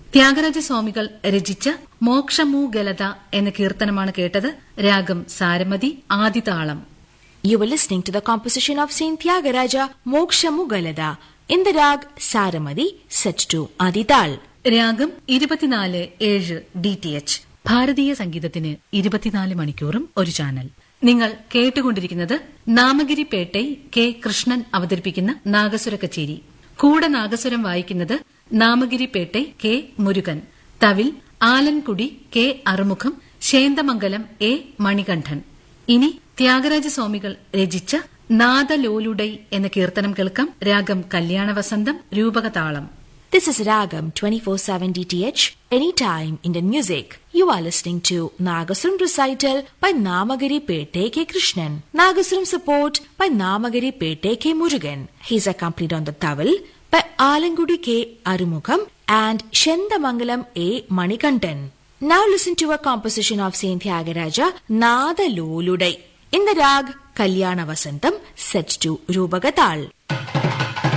ത്യാഗരാജ സ്വാമികൾ രചിച്ച മോക്ഷമൂഗലത എന്ന കീർത്തനമാണ് കേട്ടത് രാഗം സാരമതി ആദിതാളം You were listening to the composition of Saint Tyagaraja Mokshamugalada in the rag Saramadi set to Adidal. രാഗം ഇരുപത്തിനാല് ഏഴ് ഡി ടി എച്ച് ഭാരതീയ സംഗീതത്തിന് ഇരുപത്തിനാല് മണിക്കൂറും ഒരു ചാനൽ നിങ്ങൾ കേട്ടുകൊണ്ടിരിക്കുന്നത് നാമഗിരി പേട്ടൈ കെ കൃഷ്ണൻ അവതരിപ്പിക്കുന്ന നാഗസുര കച്ചേരി കൂടെ നാഗസുരം വായിക്കുന്നത് നാമഗിരി പേട്ടൈ കെ മുരുകൻ തവിൽ ആലൻകുടി കെ അറുമുഖം ശേന്തമംഗലം എ മണികണ്ഠൻ ഇനി ത്യാഗരാജ സ്വാമികൾ രചിച്ച നാദലോലുടൈ എന്ന കീർത്തനം കേൾക്കാം രാഗം കല്യാണവസന്തം രൂപകതാളം This is Ragam 24/7 DTH anytime Indian music. You are listening to Nagasuram recital by Namagiri Pete K Krishnan. Nagasuram support by Namagiri Pete K Murugan. He is accompanied on the towel by Alangudi K Arumukham and Shendamangalam A Manikantan. Now listen to a composition of Saint Tyagaraja Nada Loludai in the rag Kalyana Vasantam set to Rubagatal.